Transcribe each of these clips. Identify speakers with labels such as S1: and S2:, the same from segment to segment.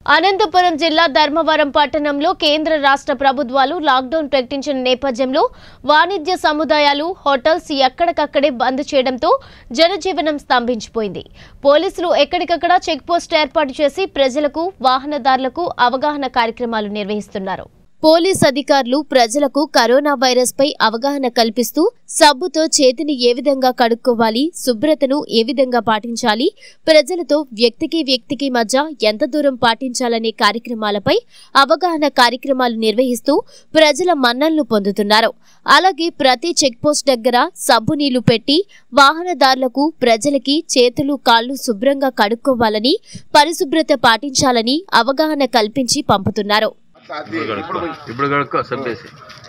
S1: అనంతపురం జిల్లా ధర్మవరం పట్టణంలో కేంద్ర రాష్ట్ర ప్రభుత్వాలు లాక్డౌన్ ప్రకటించిన నేపథ్యంలో వాణిజ్య సముదాయాలు హోటల్స్ ఎక్కడికక్కడే బంద్ చేయడంతో జనజీవనం స్తంభించిపోయింది పోలీసులు ఎక్కడికక్కడ చెక్ పోస్ట్ ఏర్పాటు చేసి ప్రజలకు వాహనదారులకు అవగాహన కార్యక్రమాలు నిర్వహిస్తున్నారు పోలీస్ అధికారులు ప్రజలకు కరోనా వైరస్ పై అవగాహన కల్పిస్తూ సబ్బుతో చేతిని ఏ విధంగా కడుక్కోవాలి శుభ్రతను ఏ విధంగా పాటించాలి ప్రజలతో వ్యక్తికి వ్యక్తికి మధ్య ఎంత దూరం పాటించాలనే కార్యక్రమాలపై అవగాహన కార్యక్రమాలు నిర్వహిస్తూ ప్రజల మన్నలను పొందుతున్నారు అలాగే ప్రతి చెక్ పోస్ట్ దగ్గర సబ్బు నీళ్లు పెట్టి వాహనదారులకు ప్రజలకి చేతులు కాళ్లు శుభ్రంగా కడుక్కోవాలని పరిశుభ్రత పాటించాలని అవగాహన కల్పించి పంపుతున్నారు
S2: అది
S3: ఇప్పుడు
S2: ఇప్పుడు
S3: కడుక్కో ఇప్పుడు కడుక్కో సబ్బేసి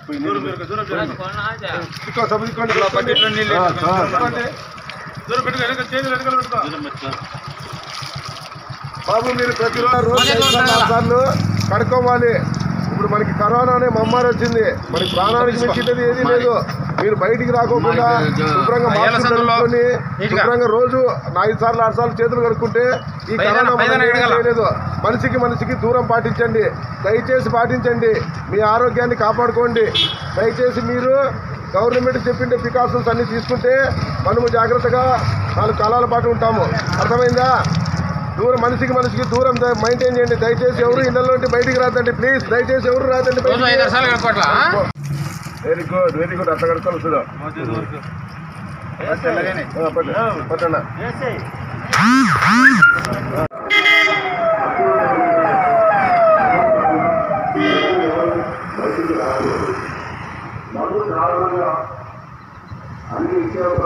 S2: ఇక్కో సబ్బు ఇక్కోండి. ఆ, ఆ. బాబు మీరు ప్రతిరోజు రోజు ఐదు సార్లు, ఆరు సార్లు కడుక్కోవాలి ఇప్పుడు మనకి కరోనా అనే మమ్మారి వచ్చింది మనకి ప్రాణానికి మించినది ఏది లేదు మీరు బయటికి రాకోకుండా శుభ్రంగా మాస్క్ ధరించుకొని శుభ్రంగా రోజు ఐదు సార్లు ఆరు సార్లు చేతులు కడుక్కుంటే ఈ కరోనా మనల్ని ఏమీ చేయలేదు మనిషికి మనిషికి దూరం పాటించండి దయచేసి పాటించండి మీ ఆరోగ్యాన్ని కాపాడుకోండి దయచేసి మీరు గవర్నమెంట్ చెప్పిండే ప్రికాషన్స్ అన్ని తీసుకుంటే మనము జాగ్రత్తగా నాలుగు కాలాల పాటు ఉంటాము అర్థమైందా దూరం మనిషికి మనిషికి దూరం ద- మెయింటైన్ చేయండి దయచేసి ఎవరు ఇళ్ళలో నుండి బయటికి రాదండి ప్లీజ్ దయచేసి ఎవరు రాదండి వెరీ గుడ్ వెరీ గుడ్ అట్లా కడుకోవాలి చూడు ఆ, పట్టు. పట్టండి అన్ని ఇచ్చే ఒక